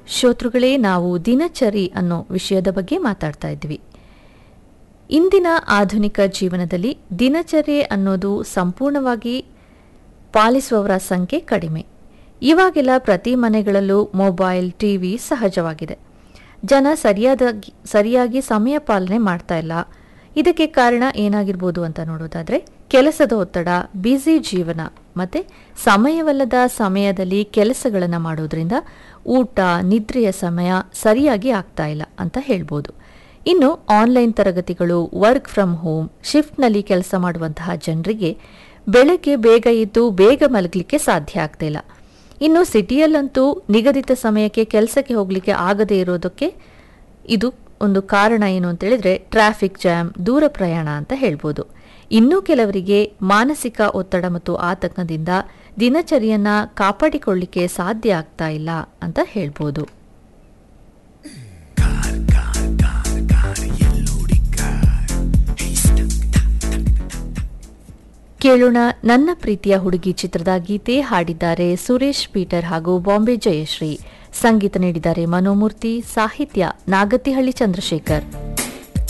ಶ್ರೋತೃಗಳೇ ನಾವು ದಿನಚರಿ ಅನ್ನೋ ವಿಷಯದ ಬಗ್ಗೆ ಮಾತಾಡ್ತಾ ಇದ್ವಿ ಇಂದಿನ ಆಧುನಿಕ ಜೀವನದಲ್ಲಿ ದಿನಚರ್ಯೆ ಅನ್ನೋದು ಸಂಪೂರ್ಣವಾಗಿ ಪಾಲಿಸುವವರ ಸಂಖ್ಯೆ ಕಡಿಮೆ ಇವಾಗೆಲ್ಲ ಪ್ರತಿ ಮನೆಗಳಲ್ಲೂ ಮೊಬೈಲ್ ಟಿವಿ ಸಹಜವಾಗಿದೆ ಜನ ಸರಿಯಾದ ಸರಿಯಾಗಿ ಸಮಯ ಪಾಲನೆ ಮಾಡ್ತಾ ಇಲ್ಲ ಇದಕ್ಕೆ ಕಾರಣ ಏನಾಗಿರ್ಬೋದು ಅಂತ ನೋಡೋದಾದ್ರೆ ಕೆಲಸದ ಒತ್ತಡ ಬ್ಯುಸಿ ಜೀವನ ಮತ್ತೆ ಸಮಯವಲ್ಲದ ಸಮಯದಲ್ಲಿ ಕೆಲಸಗಳನ್ನು ಮಾಡೋದ್ರಿಂದ ಊಟ ನಿದ್ರೆಯ ಸಮಯ ಸರಿಯಾಗಿ ಆಗ್ತಾ ಇಲ್ಲ ಅಂತ ಹೇಳ್ಬೋದು ಇನ್ನು ಆನ್ಲೈನ್ ತರಗತಿಗಳು ವರ್ಕ್ ಫ್ರಮ್ ಹೋಮ್ ಶಿಫ್ಟ್ನಲ್ಲಿ ಕೆಲಸ ಮಾಡುವಂತಹ ಜನರಿಗೆ ಬೆಳಗ್ಗೆ ಬೇಗ ಎದ್ದು ಬೇಗ ಮಲಗಲಿಕ್ಕೆ ಸಾಧ್ಯ ಆಗ್ತಿಲ್ಲ ಇನ್ನು ಸಿಟಿಯಲ್ಲಂತೂ ನಿಗದಿತ ಸಮಯಕ್ಕೆ ಕೆಲಸಕ್ಕೆ ಹೋಗಲಿಕ್ಕೆ ಆಗದೇ ಇರೋದಕ್ಕೆ ಇದು ಒಂದು ಕಾರಣ ಏನು ಅಂತ ಹೇಳಿದ್ರೆ ಟ್ರಾಫಿಕ್ ಜಾಮ್ ದೂರ ಪ್ರಯಾಣ ಅಂತ ಹೇಳ್ಬೋದು ಇನ್ನೂ ಕೆಲವರಿಗೆ ಮಾನಸಿಕ ಒತ್ತಡ ಮತ್ತು ಆತಂಕದಿಂದ ದಿನಚರಿಯನ್ನ ಕಾಪಾಡಿಕೊಳ್ಳಿಕ್ಕೆ ಸಾಧ್ಯ ಆಗ್ತಾ ಇಲ್ಲ ಅಂತ ಹೇಳ್ಬೋದು ಕೇಳೋಣ ನನ್ನ ಪ್ರೀತಿಯ ಹುಡುಗಿ ಚಿತ್ರದ ಗೀತೆ ಹಾಡಿದ್ದಾರೆ ಸುರೇಶ್ ಪೀಟರ್ ಹಾಗೂ ಬಾಂಬೆ ಜಯಶ್ರೀ ಸಂಗೀತ ನೀಡಿದ್ದಾರೆ ಮನೋಮೂರ್ತಿ ಸಾಹಿತ್ಯ ನಾಗತಿಹಳ್ಳಿ ಚಂದ್ರಶೇಖರ್